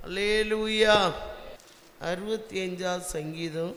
அல்லேலூயா அறுபத்தி அஞ்சாவது சங்கீதம்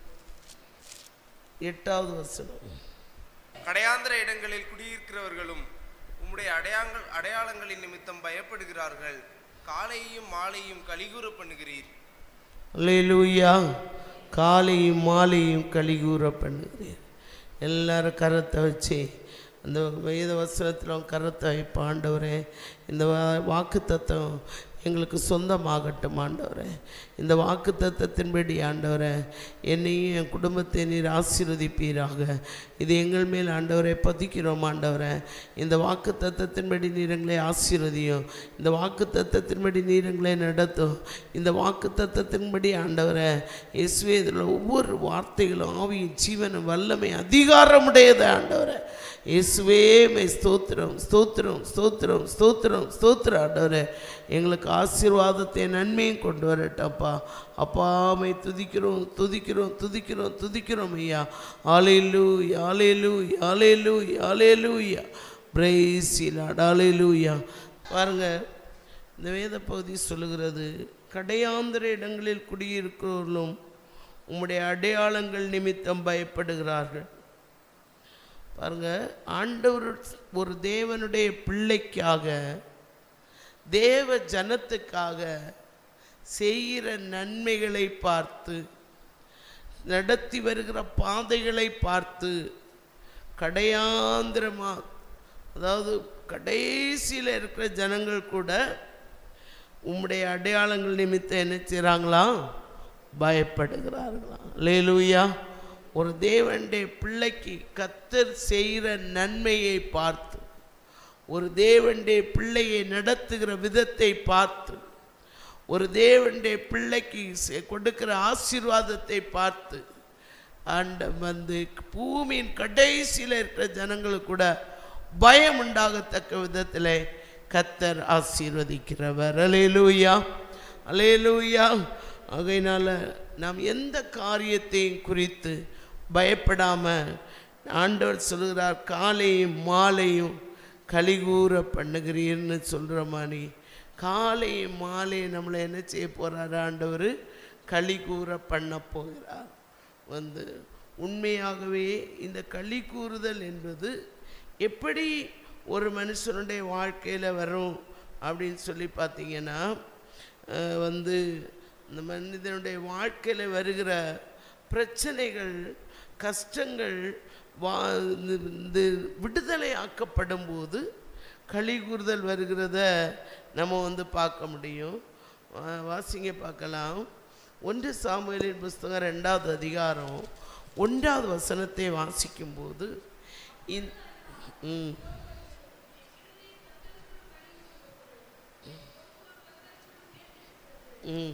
எட்டாவது வசனம் கடையாந்திர இடங்களில் குடியிருக்கிறவர்களும் உம்முடைய அடையாங்கள் அடையாளங்களின் நிமித்தம் பயப்படுகிறார்கள் காலையும் மாலையும் கலிகூற பண்ணுகிறீர் அல்லேலூயா காலையும் மாலையும் கலிகூற பண்ணுகிறேன் எல்லாரும் கரத்தை வச்சு அந்த வேத வசனத்தில் கரத்தை வைப்ப ஆண்டவரே இந்த வாக்கு தத்துவம் எங்களுக்கு சொந்தமாகட்டும் ஆண்டவரே இந்த வாக்கு தத்தத்தின்படி ஆண்டவரே என்னையும் என் குடும்பத்தை நீர் ஆசீர்வதிப்பீராக இது எங்கள் மேல் ஆண்டவரை பதிக்கிறோம் ஆண்டவரே இந்த வாக்கு தத்தத்தின்படி நீர் எங்களை ஆசீர்வதியும் இந்த வாக்கு தத்தத்தின்படி நீர் எங்களை நடத்தும் இந்த வாக்கு தத்தத்தின்படி ஆண்டவரை இயேசுவே இதில் ஒவ்வொரு வார்த்தைகளும் ஆவியும் ஜீவனும் வல்லமை அதிகாரமுடையது ஆண்டவரை இயேசுவே மை ஸ்தோத்திரம் ஸ்தோத்திரம் ஸ்தோத்திரம் ஸ்தோத்திரம் ஸ்தோத்திரம் ஆண்டவரே எங்களுக்கு ஆசீர்வாதத்தை நன்மையும் கொண்டு வரட்டப்பா அப்பாமை துதிக்கிறோம் துதிக்கிறோம் துதிக்கிறோம் துதிக்கிறோம் ஐயா ஆலேலு யாலேலு யாலேலு யாலேலூயா பிரைசிலாட் ஆலேலூயா பாருங்க இந்த வேத பகுதி சொல்லுகிறது கடையாந்திர இடங்களில் குடியிருக்கிறவர்களும் உம்முடைய அடையாளங்கள் நிமித்தம் பயப்படுகிறார்கள் பாருங்க ஆண்டவர் ஒரு தேவனுடைய பிள்ளைக்காக தேவ ஜனத்துக்காக செய்கிற நன்மைகளை பார்த்து நடத்தி வருகிற பாதைகளை பார்த்து கடையாந்திரமா அதாவது கடைசியில் இருக்கிற ஜனங்கள் கூட உம்முடைய அடையாளங்கள் நிமித்தம் என்ன செய்கிறாங்களாம் பயப்படுகிறார்களாம் லேலூயா ஒரு தேவனுடைய பிள்ளைக்கு கத்தர் செய்கிற நன்மையை பார்த்து ஒரு தேவனுடைய பிள்ளையை நடத்துகிற விதத்தை பார்த்து ஒரு தேவனுடைய பிள்ளைக்கு செ- கொடுக்கிற ஆசீர்வாதத்தை பார்த்து ஆண்ட வந்து பூமியின் கடைசியில் இருக்கிற ஜனங்களுக்கு கூட பயம் உண்டாகத்தக்க விதத்தில் கத்தர் ஆசீர்வதிக்கிறவர் அலேலூயா அலேலூயா ஆகையினால நாம் எந்த காரியத்தையும் குறித்து பயப்படாமல் ஆண்டவர் சொல்கிறார் காலையும் மாலையும் கலிகூற பண்ணுகிறீர்னு சொல்கிற மாதிரி காலையும் மாலையும் நம்மளை என்ன செய்ய போகிறார் ஆண்டவர் கலிகூற பண்ண போகிறார் வந்து உண்மையாகவே இந்த களி கூறுதல் என்பது எப்படி ஒரு மனுஷனுடைய வாழ்க்கையில் வரும் அப்படின்னு சொல்லி பார்த்தீங்கன்னா அஹ், வந்து இந்த மனிதனுடைய வாழ்க்கையில் வருகிற பிரச்சனைகள் கஷ்டங்கள் வா இந்த- இந்த விடுதலை ஆக்கப்படும் போது களி கூறுதல் வருகிறத நம்ம வந்து பார்க்க முடியும் வா- வாசிங்க பார்க்கலாம் ஒன்று சாமுவேலின் புஸ்தகம் ரெண்டாவது அதிகாரம் ஒன்றாவது வசனத்தை வாசிக்கும்போது இந் ம் ம்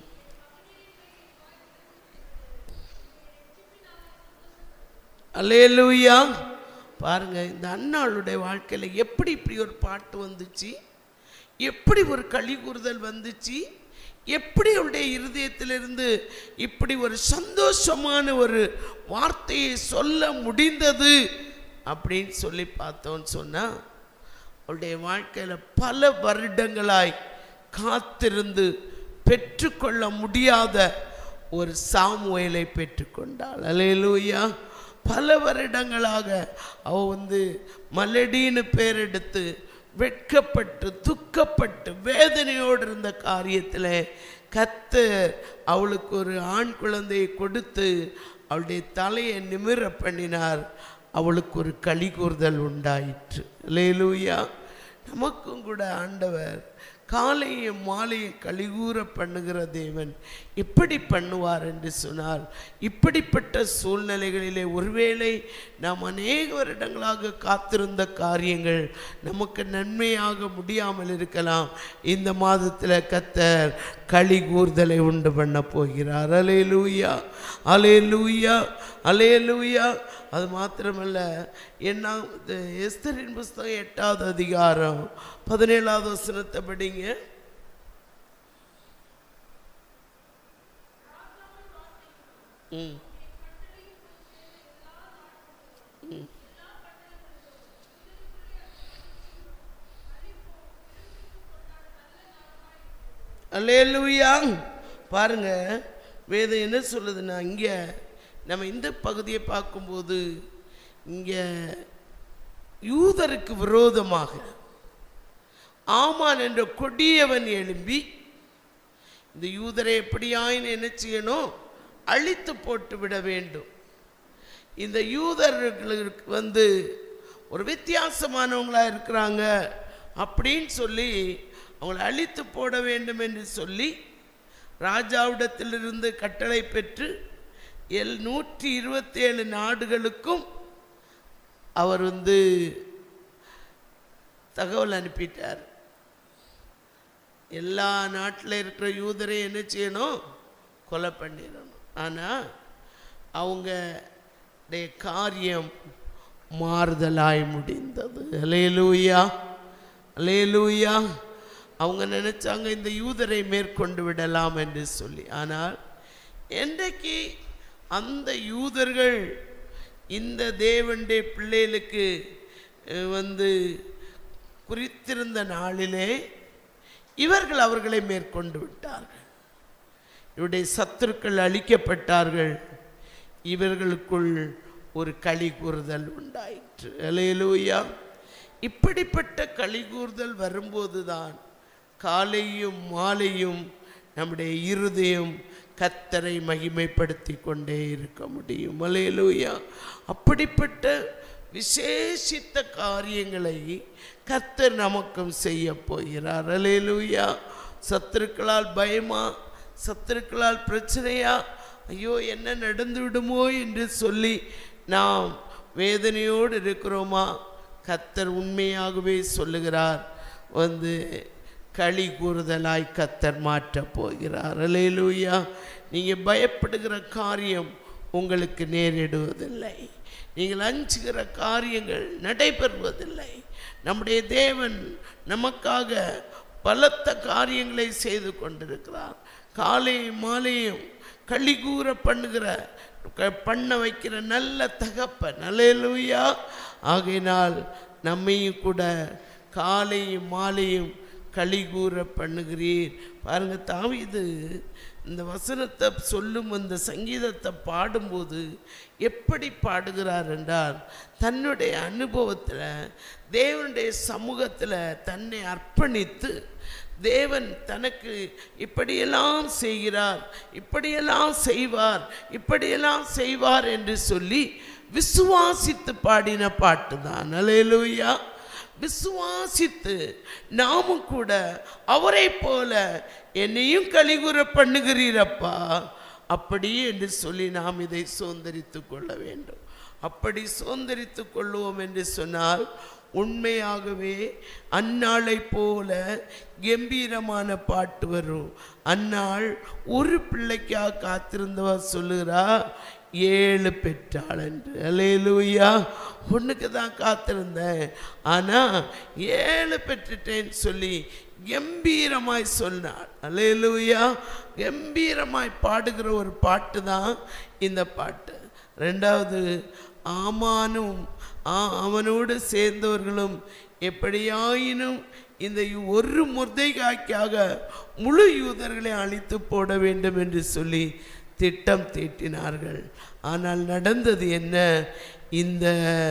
அல்லேலூயா பாருங்க இந்த அண்ணாளுடைய வாழ்க்கையில் எப்படி இப்படி ஒரு பாட்டு வந்துச்சு எப்படி ஒரு களி கூறுதல் வந்துச்சு எப்படி அவருடைய இருதயத்திலிருந்து இப்படி ஒரு சந்தோஷமான ஒரு வார்த்தையை சொல்ல முடிந்தது அப்படின்னு சொல்லி பார்த்தோன்னு சொன்னால் அவளுடைய வாழ்க்கையில் பல வருடங்களாய் காத்திருந்து பெற்றுக்கொள்ள முடியாத ஒரு சாமுவேலை பெற்றுக்கொண்டாள் அலையலூயா பல வருடங்களாக அவ வந்து மலடின்னு பேர் எடுத்து வெட்கப்பட்டு துக்கப்பட்டு வேதனையோடு இருந்த காரியத்தில் கத்தர் அவளுக்கு ஒரு ஆண் குழந்தையை கொடுத்து அவளுடைய தலையை நிமிர பண்ணினார் அவளுக்கு ஒரு களி கூறுதல் உண்டாயிற்று லேலூயா நமக்கும் கூட ஆண்டவர் காலையும் மாலையும் கலிகூற பண்ணுகிற தேவன் எப்படி பண்ணுவார் என்று சொன்னால் இப்படிப்பட்ட சூழ்நிலைகளிலே ஒருவேளை நாம் அநேக வருடங்களாக காத்திருந்த காரியங்கள் நமக்கு நன்மையாக முடியாமல் இருக்கலாம் இந்த மாதத்தில் கத்தர் களி கூறுதலை உண்டு பண்ண போகிறார் அலே லூயா அலே லூயா அலே லூயா அது மாத்திரமல்ல என்ன இது எஸ்தரின் புஸ்தகம் எட்டாவது அதிகாரம் பதினேழாவது வசனத்தை படிங்க ம் ம். அல்லேலூயா பாருங்க வேதம் என்ன சொல்லுதுன்னா இங்கே நம்ம இந்த பகுதியை பார்க்கும்போது இங்கே யூதருக்கு விரோதமாக ஆமான் என்ற கொடியவன் எழும்பி இந்த யூதரை எப்படியாயின் என்ன செய்யணும் அழித்து போட்டு விட வேண்டும் இந்த யூதர்களுக்கு வந்து ஒரு வித்தியாசமானவங்களா இருக்கிறாங்க அப்படின்னு சொல்லி அவங்களை அழித்து போட வேண்டும் என்று சொல்லி ராஜாவிடத்திலிருந்து கட்டளை பெற்று எல் நூற்றி இருபத்தி ஏழு நாடுகளுக்கும் அவர் வந்து தகவல் அனுப்பிட்டார் எல்லா நாட்டில் இருக்கிற யூதரை என்ன செய்யணும் கொலை பண்ணிடணும் ஆனால் அவங்க உடைய காரியம் மாறுதலாய் முடிந்தது அலேலூயா அலேலூயா அவங்க நினைச்சாங்க இந்த யூதரை மேற்கொண்டு விடலாம் என்று சொல்லி ஆனால் என்றைக்கு அந்த யூதர்கள் இந்த தேவனுடைய பிள்ளைகளுக்கு அஹ், வந்து குறித்திருந்த நாளிலே இவர்கள் அவர்களை மேற்கொண்டு விட்டார்கள் இவருடைய சத்துருக்கள் அழிக்கப்பட்டார்கள் இவர்களுக்குள் ஒரு களி கூறுதல் உண்டாயிற்று அலையலூயா இப்படிப்பட்ட களி கூறுதல் வரும்போதுதான் காலையும் மாலையும் நம்முடைய இருதயம் கத்தரை மகிமைப்படுத்தி கொண்டே இருக்க முடியும் அலையலூயா அப்படிப்பட்ட விசேஷித்த காரியங்களை கர்த்தர் நமக்கும் செய்ய போகிறார் அலேலூயா சத்துருக்களால் பயமா சத்துருக்களால் பிரச்சனையா ஐயோ என்ன நடந்து விடுமோ என்று சொல்லி நாம் வேதனையோடு இருக்கிறோமா கத்தர் உண்மையாகவே சொல்லுகிறார் வந்து களி கூறுதலாய் கத்தர் மாற்றப் போகிறார் அலேலூயா நீங்கள் பயப்படுகிற காரியம் உங்களுக்கு நேரிடுவதில்லை நீங்கள் அஞ்சுகிற காரியங்கள் நடைபெறுவதில்லை நம்முடைய தேவன் நமக்காக பலத்த காரியங்களை செய்து கொண்டிருக்கிறார் காலையும் மாலையும் களி கூற பண்ணுகிற க- பண்ண வைக்கிற நல்ல தகப்பன் நல்லேலூயா ஆகையினால் நம்மையும் கூட காலையும் மாலையும் களி கூற பண்ணுகிறீர் பாருங்க தாவீது இந்த வசனத்தை சொல்லும் அந்த சங்கீதத்தை பாடும்போது எப்படி பாடுகிறார் என்றால் தன்னுடைய அனுபவத்தில் தேவனுடைய சமூகத்தில் தன்னை அர்ப்பணித்து தேவன் தனக்கு இப்படியெல்லாம் செய்கிறார் இப்படியெல்லாம் செய்வார் இப்படியெல்லாம் செய்வார் என்று சொல்லி விசுவாசித்து பாடின பாட்டு தான் அலையலூயா விசுவாசித்து நாமும் கூட அவரை போல என்னையும் கலிகுற பண்ணுகிறீரப்பா அப்படி என்று சொல்லி நாம் இதை சுதந்திரித்து கொள்ள வேண்டும் அப்படி சுதந்திரித்து கொள்வோம் என்று சொன்னால் உண்மையாகவே அந்நாளை போல கம்பீரமான பாட்டு வரும் அந்நாள் ஒரு பிள்ளைக்காக காத்திருந்தவா சொல்லுகிறா ஏழு பெற்றாள் என்று அலேலூயா ஒன்றுக்கு தான் காத்திருந்தேன் ஆனால் ஏழு பெற்றுட்டேன்னு சொல்லி கம்பீரமாய் சொன்னாள் அலேலூயா கம்பீரமாய் பாடுகிற ஒரு பாட்டு தான் இந்த பாட்டு ரெண்டாவது ஆமானும் ஆ அவனோடு சேர்ந்தவர்களும் எப்படியாயினும் இந்த ஒரு முர்தைகாய்க்காக முழு யூதர்களை அழித்து போட வேண்டும் என்று சொல்லி திட்டம் தீட்டினார்கள் ஆனால் நடந்தது என்ன இந்த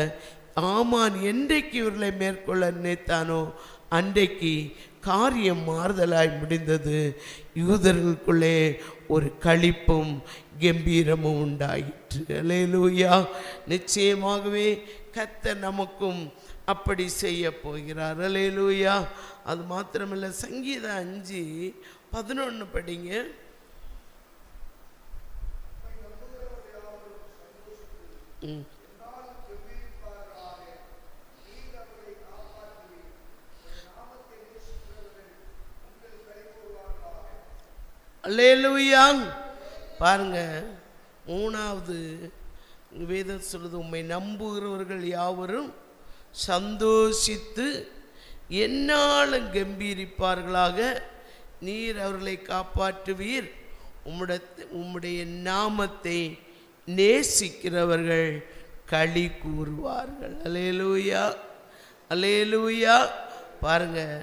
ஆமான் என்றைக்கு இவர்களை மேற்கொள்ள நினைத்தானோ அன்றைக்கு காரியம் மாறுதலாய் முடிந்தது யூதர்களுக்குள்ளே ஒரு களிப்பும் கம்பீரமும் உண்டாயிற்று அலேலூயா நிச்சயமாகவே கர்த்தர் நமக்கும் அப்படி செய்ய போகிறார் அலேலூயா அது மாத்திரமில்லை சங்கீதம் அஞ்சு பதினொன்று படிங்க ம் அல்லேலூயா பாருங்க மூணாவது வேதம் சொல்லுது உம்மை நம்புகிறவர்கள் யாவரும் சந்தோஷித்து என்னாலும் கம்பீரிப்பார்களாக நீர் அவர்களை காப்பாற்றுவீர் உம்முடைய உம்முடைய நாமத்தை நேசிக்கிறவர்கள் களி கூறுவார்கள் அலேலூயா அலேலூயா பாருங்க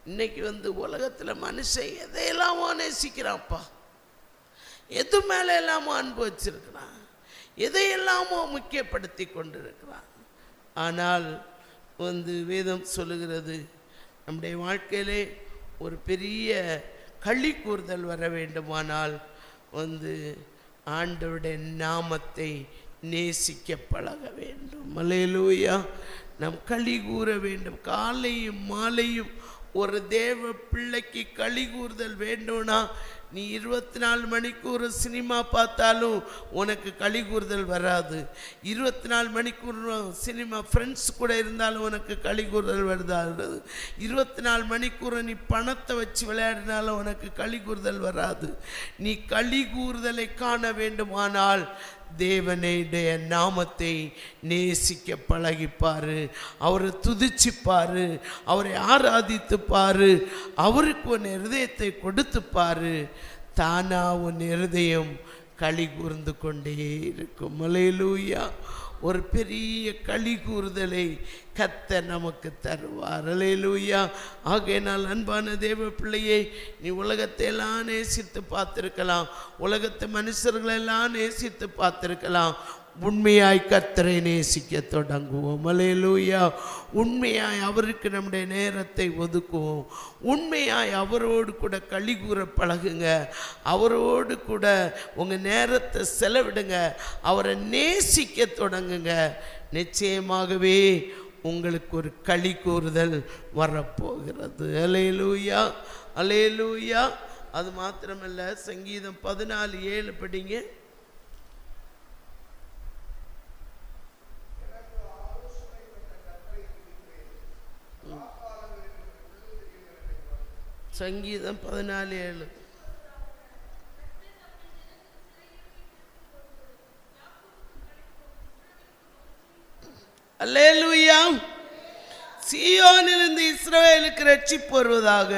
இன்னைக்கு வந்து உலகத்தில் மனுஷன் எதையெல்லாமோ நேசிக்கிறான்ப்பா எது மேலே எல்லாமோ அன்பு வச்சிருக்கிறான் எதையெல்லாமோ முக்கியப்படுத்தி கொண்டிருக்கிறான் ஆனால் வந்து வேதம் சொல்லுகிறது நம்முடைய வாழ்க்கையிலே ஒரு பெரிய களி கூறுதல் வர வேண்டுமானால் வந்து ஆண்டவருடைய நாமத்தை நேசிக்க பழக வேண்டும் மலையிலூயா நம் களி கூற வேண்டும் காலையும் மாலையும் ஒரு தேவ பிள்ளைக்கு களி கூறுதல் வேண்டும்னா நீ இருபத்தி நாலு மணிக்கு ஒரு சினிமா பார்த்தாலும் உனக்கு களி கூறுதல் வராது இருபத்தி நாலு மணிக்கு ஒரு சினிமா ஃப்ரெண்ட்ஸ் கூட இருந்தாலும் உனக்கு களி கூறுதல் வருதாது இருபத்தி நாலு மணிக்கூர் நீ பணத்தை வச்சு விளையாடினாலும் உனக்கு களி கூறுதல் வராது நீ களி கூறுதலை காண வேண்டுமானால் தேவனுடைய நாமத்தை நேசிக்க பழகிப்பாரு அவரை துதிச்சுப்பாரு அவரை ஆராதித்து பாரு அவருக்கு உன் இருதயத்தை கொடுத்து பாரு தானா உன் இருதயம் களி கூர்ந்து கொண்டே இருக்கும் மலையிலூயா ஒரு பெரிய களி கூறுதலை கத்த நமக்கு தருவார் அலையிலூயா ஆகையினால் அன்பான தேவ பிள்ளையே நீ உலகத்தை எல்லாம் நேசித்து பார்த்திருக்கலாம் உலகத்து மனுஷர்களெல்லாம் நேசித்து பார்த்திருக்கலாம் உண்மையாய் கர்த்தரை நேசிக்க தொடங்குவோம் அலையலூயா உண்மையாய் அவருக்கு நம்முடைய நேரத்தை ஒதுக்குவோம் உண்மையாய் அவரோடு கூட களி கூற பழகுங்க அவரோடு கூட உங்கள் நேரத்தை செலவிடுங்க அவரை நேசிக்க தொடங்குங்க நிச்சயமாகவே உங்களுக்கு ஒரு களி கூறுதல் வரப்போகிறது அலையலூயா அலையலூயா அது மாத்திரமல்ல சங்கீதம் பதினாலு ஏழு படிங்க சங்கீதம் பதினாலு ஏழு அல்லேலூயா சீயோனிலிருந்து இஸ்ரவேலுக்கு ரட்சிப்பு வருவதாக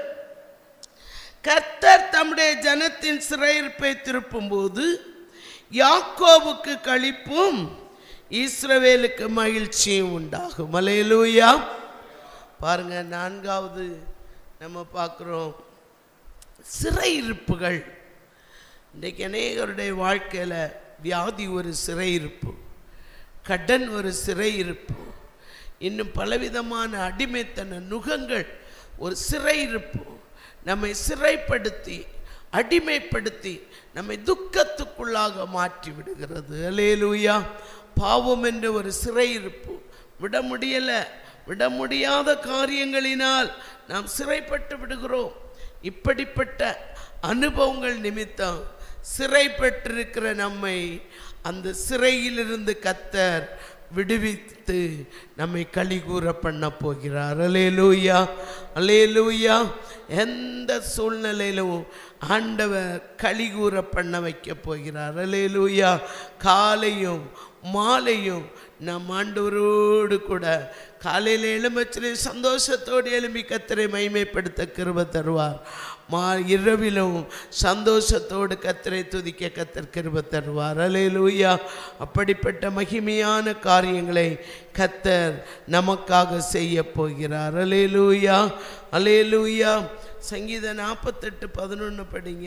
கர்த்தர் தம்முடைய ஜனத்தின் சிறையிருப்பை திருப்பும்போது யாக்கோபுக்கு களிப்பும் இஸ்ரவேலுக்கு மகிழ்ச்சியும் உண்டாகும் அலையலூயா பாருங்க நான்காவது நம்ம பார்க்குறோம் சிறையிருப்புகள் இன்றைக்கு அநேகருடைய வாழ்க்கையில் வியாதி ஒரு சிறையிருப்பு கடன் ஒரு சிறையிருப்பு இன்னும் பலவிதமான அடிமைத்தன நுகங்கள் ஒரு சிறையிருப்பு நம்மை சிறைப்படுத்தி அடிமைப்படுத்தி நம்மை துக்கத்துக்குள்ளாக மாற்றி விடுகிறது அலேலூயா பாவம் என்ற ஒரு சிறையிருப்பு விட முடியலை விட முடியாத காரியங்களினால் நாம் சிறைப்பட்டு விடுகிறோம் இப்படிப்பட்ட அனுபவங்கள் நிமித்தம் சிறைப்பட்டிருக்கிற நம்மை அந்த சிறையிலிருந்து கத்தர் விடுவித்து நம்மை கலிகூற பண்ண போகிறார் அலேலூயா அலேலூயா எந்த சூழ்நிலையிலும் ஆண்டவர் கலிகூற பண்ண வைக்க போகிறார் அலேலூயா காலையும் மாலையும் நம் ஆண்டவரோடு கூட காலையில் எழும்பச்சிலே சந்தோஷத்தோடு எழும்பி கத்தரை மைமைப்படுத்த கிருப தருவார் மா இரவிலும் சந்தோஷத்தோடு கத்தரை துதிக்க கத்தர் கிருப தருவார் அலேலூயா அப்படிப்பட்ட மகிமையான காரியங்களை கத்தர் நமக்காக செய்ய போகிறார் அலேலூயா அலேலூயா சங்கீத நாற்பத்தெட்டு பதினொன்று படிங்க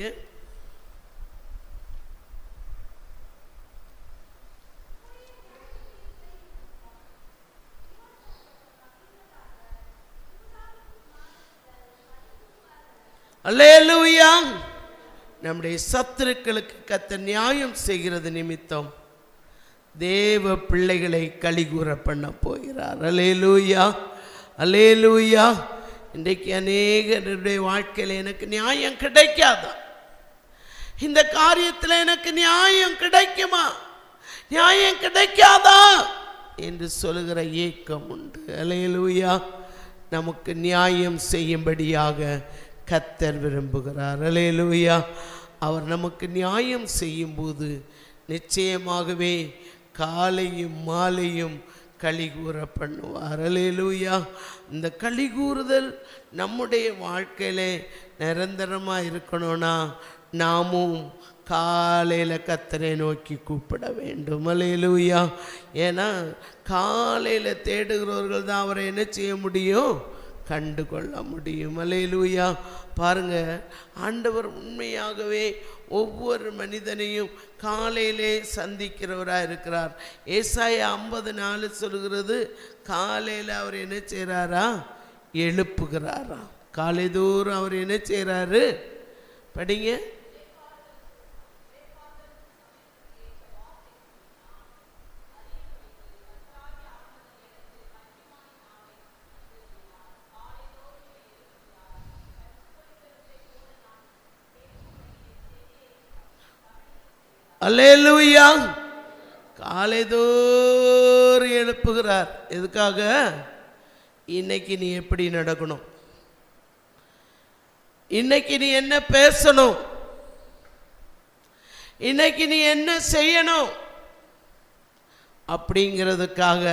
அல்லேலூயா நம்முடைய சத்துருக்களுக்கு கத்த நியாயம் செய்கிறது நிமித்தம் தேவ பிள்ளைகளை கலிகூற பண்ண போகிறார் அலேலூயா அலேலூயா இன்றைக்கு அநேகருடைய வாழ்க்கையில் எனக்கு நியாயம் கிடைக்காதா இந்த காரியத்தில் எனக்கு நியாயம் கிடைக்குமா நியாயம் கிடைக்காதா என்று சொல்லுகிற ஏக்கம் உண்டு அலையலூயா நமக்கு நியாயம் செய்யும்படியாக கத்தர் விரும்புகிறார் அலையலூயா அவர் நமக்கு நியாயம் செய்யும்போது நிச்சயமாகவே காலையும் மாலையும் கலிகூற பண்ணுவார் அலையலூயா இந்த கலிகூறுதல் நம்முடைய வாழ்க்கையில நிரந்தரமாக இருக்கணும்னா நாமும் காலையில் கத்தரை நோக்கி கூப்பிட வேண்டும் அலையலூயா ஏன்னா காலையில் தேடுகிறவர்கள் தான் அவரை என்ன செய்ய முடியும் கண்டு கொள்ள முடியும் அலையிலூயா பாருங்க ஆண்டவர் உண்மையாகவே ஒவ்வொரு மனிதனையும் காலையிலே சந்திக்கிறவராக இருக்கிறார் ஏசாயா ஐம்பது நாலு சொல்கிறது காலையில் அவர் என்ன செய்கிறாரா எழுப்புகிறாரா காலை தோறும் அவர் என்ன செய்கிறாரு படிங்க அல்லேலூயா காலை தோறும் எழுப்புகிறார் எதுக்காக இன்னைக்கு நீ எப்படி நடக்கணும் இன்னைக்கு நீ என்ன பேசணும் இன்னைக்கு நீ என்ன செய்யணும் அப்படிங்கிறதுக்காக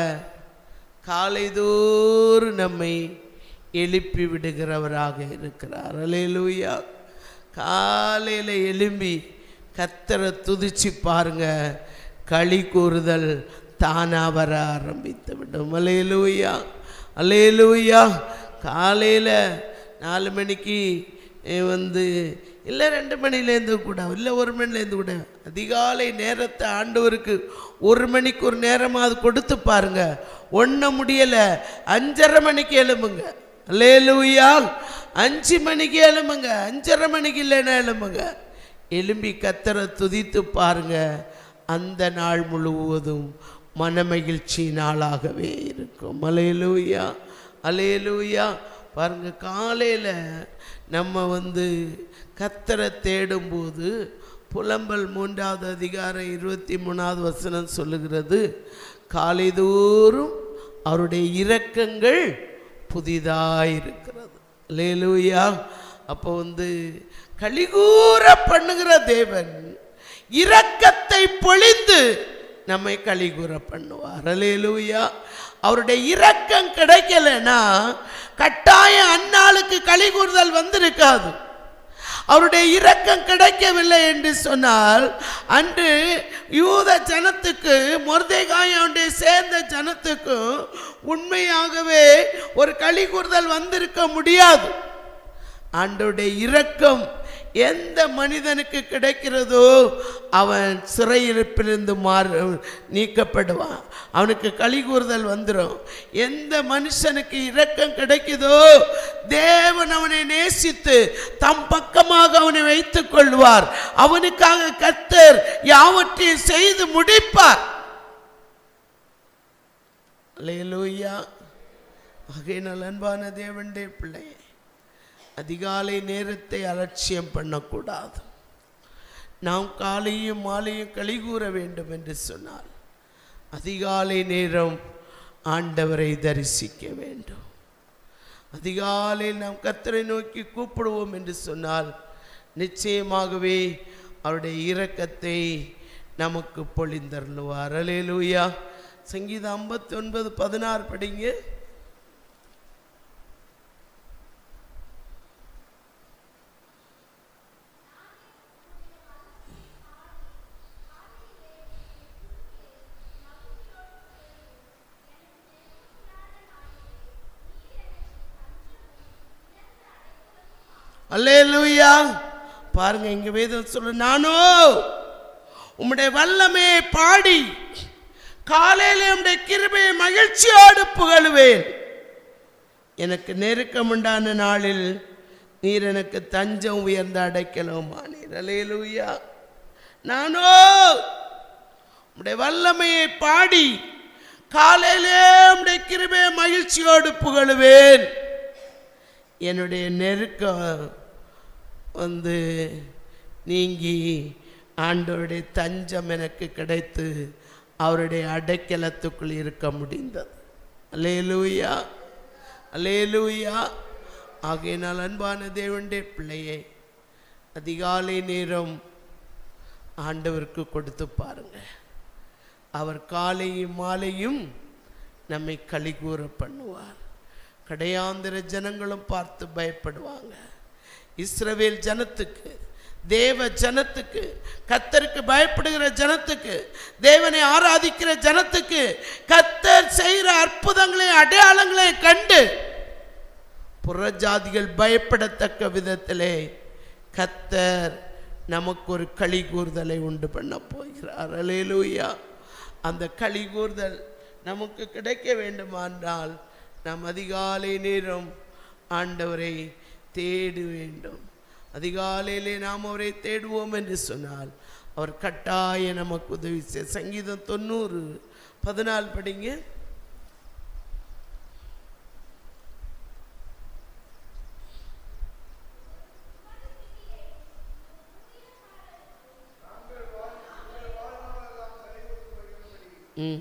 காலைதோறும் நம்மை எழுப்பி விடுகிறவராக இருக்கிறார் அலையலூயா காலையில் எழும்பி கத்தரை துதிச்சு பாருங்க களி கூறுதல் தானா வர ஆரம்பித்து விடும் அலையலூயா அலையலூயா காலையில் நாலு மணிக்கு அஹ், வந்து இல்லை ரெண்டு மணிலேருந்து கூட இல்லை ஒரு மணிலேருந்து கூட அதிகாலை நேரத்தை ஆண்டவருக்கு ஒரு மணிக்கு ஒரு நேரமாவது கொடுத்து பாருங்க ஒன்றை முடியலை அஞ்சரை மணிக்கு எழும்புங்க அல்லேலூயா அஞ்சு மணிக்கு எழும்புங்க அஞ்சரை மணிக்கு இல்லைன்னா எழும்புங்க எழும்பி கத்தரை துதித்து பாருங்க அந்த நாள் முழுவதும் மனமகிழ்ச்சி நாளாகவே இருக்கும் அலையலூயா அலையலூயா பாருங்க காலையில் நம்ம வந்து கத்தரை தேடும்போது புலம்பல் மூன்றாவது அதிகாரம் இருபத்தி மூணாவது வசனம் சொல்லுகிறது காலைதோறும் அவருடைய இரக்கங்கள் புதிதாயிருக்கிறது லேலூயா அப்போ வந்து கலிகூற பண்ணுகிற தேவன் இரக்கத்தை பொழிந்து நம்மை கலிகூற பண்ணுவார் அலேலூயா அவருடைய இரக்கம் கிடைக்கலன்னா கட்டாயம் அந்நாளுக்கு கலிகூறுதல் வந்திருக்காது அவருடைய இரக்கம் கிடைக்கவில்லை என்று சொன்னால் அன்று யூத ஜனத்துக்கு மொர்தேகாயோடைய சேர்ந்த ஜனத்துக்கும் உண்மையாகவே ஒரு களி கூறுதல் வந்திருக்க முடியாது ஆண்டோடைய இரக்கம் எந்த மனிதனுக்கு கிடைக்கிறதோ அவன் சிறையிருப்பிலிருந்து மாறு நீக்கப்படுவான் அவனுக்கு களி கூறுதல் வந்துடும் எந்த மனுஷனுக்கு இரக்கம் கிடைக்குதோ தேவன் அவனை நேசித்து தம் பக்கமாக அவனை வைத்துக் கொள்வார் அவனுக்காக கத்தர் யாவற்றையும் செய்து முடிப்பார் அல்லேலூயா ஆகையினால் அன்பான தேவனுடைய பிள்ளையே அதிகாலை நேரத்தை அலட்சியம் பண்ணக்கூடாது நாம் காலையும் மாலையும் கழிகூற வேண்டும் என்று சொன்னால் அதிகாலை நேரம் ஆண்டவரை தரிசிக்க வேண்டும் அதிகாலையில் நாம் கத்தரை நோக்கி கூப்பிடுவோம் என்று சொன்னால் நிச்சயமாகவே அவருடைய இரக்கத்தை நமக்கு பொழிந்தருளுவார் அலேலூயா சங்கீதம் ஐம்பத்தி ஒன்பது பதினாறு படிங்க அல்லேலூயா பாருங்க இங்க வேதம் சொல்லு நானோ உம்முடைய வல்லமையை பாடி காலையில உம்முடைய கிருபையை மகிழ்ச்சியோடு புகழுவேன் எனக்கு நெருக்கம் உண்டான நாளில் நீர் எனக்கு தஞ்சம் உயர்ந்த அடைக்கலமானீர் அல்லேலூயா நானோ உம்முடைய வல்லமையை பாடி காலையிலே உம்முடைய கிருபையை மகிழ்ச்சியோடு புகழுவேன் என்னுடைய நெருக்கம் வந்து நீங்கி ஆண்டவருடைய தஞ்சம் எனக்கு கிடைத்து அவருடைய அடைக்கலத்துக்குள் இருக்க முடிந்தது அல்லேலூயா அல்லேலூயா ஆகையினால் அன்பான தேவனுடைய பிள்ளையை அதிகாலை நேரம் ஆண்டவருக்கு கொடுத்து பாருங்க அவர் காலையும் மாலையும் நம்மை கலிகூற பண்ணுவார் கடையாந்திர ஜனங்களும் பார்த்து பயப்படுவாங்க இஸ்ரவேல் ஜனத்துக்கு தேவ ஜனத்துக்கு கத்தருக்கு பயப்படுகிற ஜனத்துக்கு தேவனை ஆராதிக்கிற ஜனத்துக்கு கத்தர் செய்கிற அற்புதங்களையும் அடையாளங்களையும் கண்டு புறஜாதிகள் பயப்படத்தக்க விதத்திலே கத்தர் நமக்கு ஒரு களி கூறுதலை உண்டு பண்ண போகிறார் அலேலூயா அந்த களி கூறுதல் நமக்கு கிடைக்க வேண்டுமானால் நாம் அதிகாலை நேரம் ஆண்டவரை தேட வேண்டும் அதிகாலையிலே நாம் அவரை தேடுவோம் என்று சொன்னால் அவர் கட்டாய நமக்கு உதவி செய்ய சங்கீதம் தொண்ணூறு பதினாலு படிங்க ம்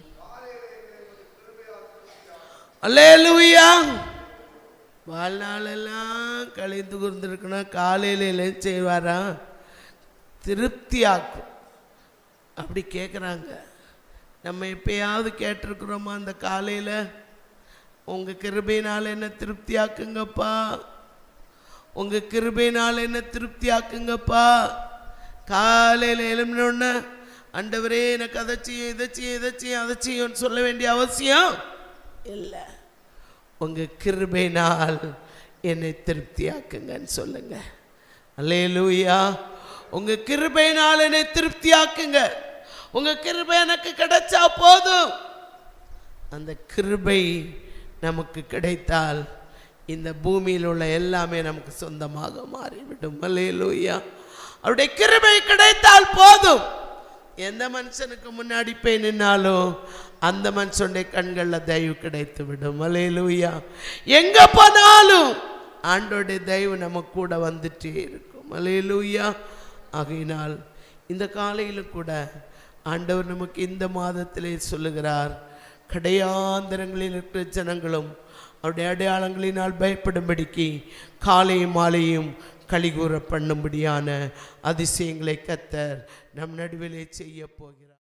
அல்லேலூயா வாழ்நாளெல்லாம் கழிந்து கூர்ந்திருக்கணும் காலையில் எல்லாம் செய்வாரா திருப்தியாக்கும் அப்படி கேட்குறாங்க நம்ம எப்பயாவது கேட்டிருக்கிறோமா அந்த காலையில் உங்கள் கிருபையினால் என்ன திருப்தியாக்குங்கப்பா உங்கள் கிருபையினால் என்ன திருப்தியாக்குங்கப்பா காலையில் எழும்பினோடனே ஆண்டவரே எனக்கு அதை செய்யும் இதை செய்யும் இதை செய்யும் அதை செய்யும்னு சொல்ல வேண்டிய அவசியம் இல்லை உங்கள் கிருபைனால் என்னை திருப்தியாக்குங்கன்னு சொல்லுங்க அல்லேலூயா உங்கள் கிருபையினால் என்னை திருப்தியாக்குங்க உங்கள் கிருபை எனக்கு கிடைச்சா போதும் அந்த கிருபை நமக்கு கிடைத்தால் இந்த பூமியில் உள்ள எல்லாமே நமக்கு சொந்தமாக மாறிவிடும் அல்லேலூயா அவருடைய கிருபை கிடைத்தால் போதும் எந்த மனுஷனுக்கு முன்னாடி போய் நின்னாலும் அந்த மனுஷனுடைய கண்களில் தயவு கிடைத்து விடும் அலையலூயா எங்க போனாலும் ஆண்டோடைய தயவு நம்ம கூட வந்துட்டே இருக்கும் அலையலூயா ஆகையினால் இந்த காலையில் கூட ஆண்டவர் நமக்கு இந்த மாதத்திலே சொல்லுகிறார் கடையாந்தரங்களில் இருக்கிற ஜனங்களும் அவருடைய அடையாளங்களினால் பயப்படும்படிக்கு காலையும் மாலையும் கலிகூற பண்ணும்படியான அதிசயங்களை கத்தர் நம் நடுவிலே செய்ய போகிறார்